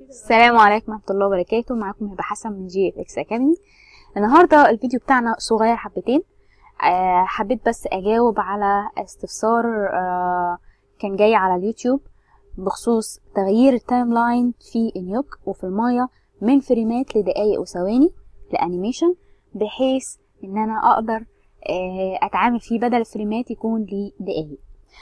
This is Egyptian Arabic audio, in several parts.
السلام عليكم ورحمة الله وبركاته معاكم هبة حسن من جي اف اكس اكاديمي النهاردة الفيديو بتاعنا صغير حبتين آه حبيت بس اجاوب على استفسار آه كان جاي على اليوتيوب بخصوص تغيير التايم لاين في انيوك وفي المايه من فريمات لدقايق وثواني لانيميشن بحيث ان انا اقدر آه اتعامل فيه بدل الفريمات يكون لدقايق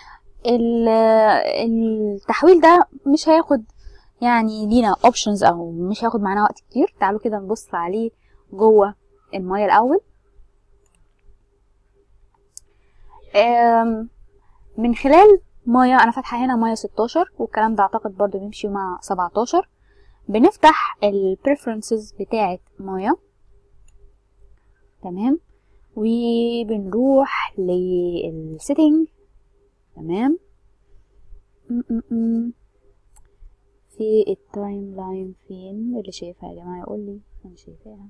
التحويل ده مش هياخد يعني لينا اوبشنز او مش هياخد معانا وقت كتير تعالوا كده نبص عليه جوه المايه الاول من خلال مايه انا فاتحه هنا مايه 16 والكلام ده اعتقد برضو بيمشي مع 17 بنفتح البريفرنسز بتاعه مايه تمام وبنروح للسيتنج تمام م -م -م. في التايم لاين فين اللي شايفها يا جماعه يقول لي انا شايفاها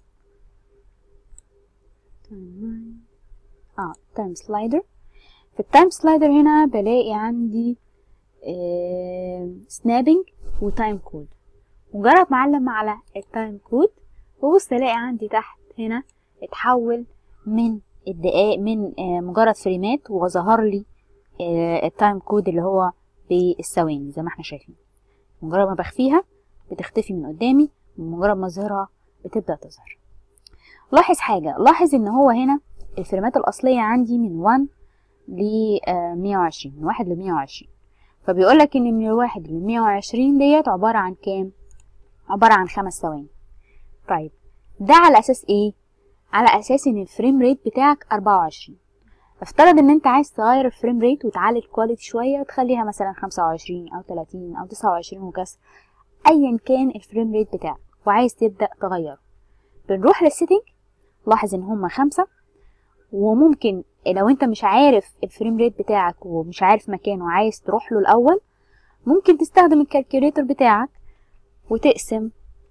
تايم لاين اه تايم سلايدر في التايم سلايدر هنا بلاقي عندي آه سنابنج وتايم كود مجرد معلم على التايم كود وبص الاقي عندي تحت هنا اتحول من الدقائق من آه مجرد فريمات وظهر لي آه التايم كود اللي هو بالثواني زي ما احنا شايفين مجرد ما بخفيها بتختفي من قدامي ومجرد ما اظهرها بتبدا تظهر لاحظ حاجه لاحظ ان هو هنا الفريمات الاصليه عندي من 1 ل 120 من 1 ل 120 فبيقول لك ان من الواحد ل 120 ديت عباره عن كام عباره عن خمس ثواني طيب ده على اساس ايه على اساس ان الفريم ريت بتاعك 24 افترض ان انت عايز تغير الفريم ريت وتعلي الكواليتي شويه وتخليها مثلا 25 او 30 او 29 وكسر ايا كان الفريم ريت بتاعك وعايز تبدا تغيره بنروح للسيتنج لاحظ ان هما خمسة وممكن لو انت مش عارف الفريم ريت بتاعك ومش عارف مكانه وعايز تروح له الاول ممكن تستخدم الكالكوليتر بتاعك وتقسم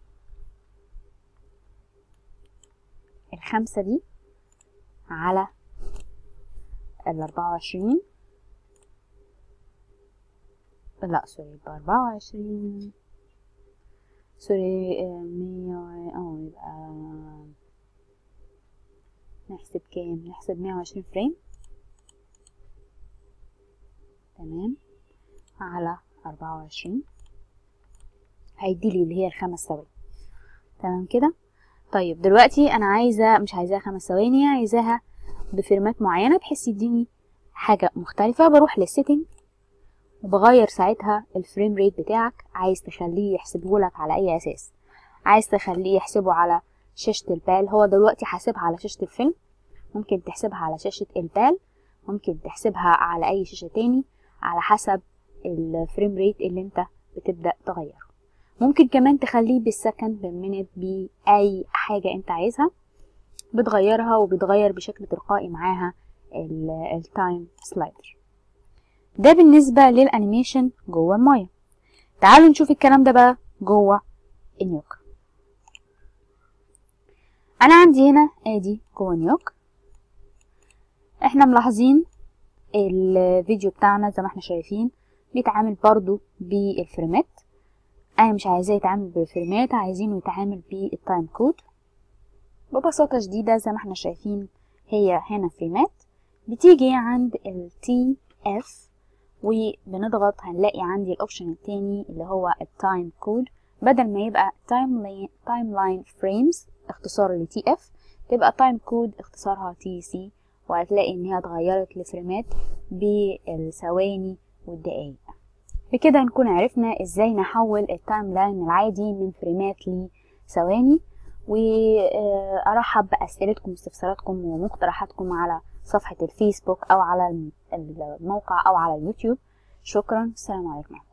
الخمسة دي على الأربعة وعشرين لا سوري بأربعة وعشرين سوري مية اه يبقى نحسب كام نحسب مية وعشرين فريم تمام على أربعة وعشرين هيديلي اللي هي الخمس ثواني تمام كده طيب دلوقتي أنا عايزة مش عايزاها خمس ثواني عايزاها بفريمات معينة بحيث يديني حاجة مختلفة بروح للسيتنج وبغير ساعتها الفريم ريت بتاعك عايز تخليه يحسبه لك على اي اساس عايز تخليه يحسبه على شاشة البال هو دلوقتي حاسبها على شاشة الفيلم ممكن تحسبها على شاشة البال ممكن تحسبها على اي شاشة تاني على حسب الفريم ريت اللي انت بتبدأ تغيره ممكن كمان تخليه بالسكند بالمينت بأي حاجة انت عايزها بتغيرها وبتغير بشكل تلقائي معاها التايم سلايدر ده بالنسبة للانيميشن جوه المية تعالوا نشوف الكلام ده بقى جوه النيوك انا عندي هنا ادي جوه نيوك احنا ملاحظين الفيديو بتاعنا زي ما احنا شايفين بيتعامل برضو بالفريمات انا مش عايزاه يتعامل بالفريمات عايزينه يتعامل بالتايم كود ببساطة شديدة زي ما احنا شايفين هي هنا فريمات بتيجي عند ال TF وبنضغط هنلاقي عندي الاوبشن التاني اللي هو التايم كود بدل ما يبقى تايم تايم لاين فريمز اختصار ل TF تبقى تايم كود اختصارها TC وهتلاقي ان هي اتغيرت لفريمات بالثواني والدقايق بكده نكون عرفنا ازاي نحول التايم لاين العادي من فريمات لثواني وارحب باسئلتكم واستفساراتكم ومقترحاتكم على صفحه الفيسبوك او على الموقع او على اليوتيوب شكرا السلام عليكم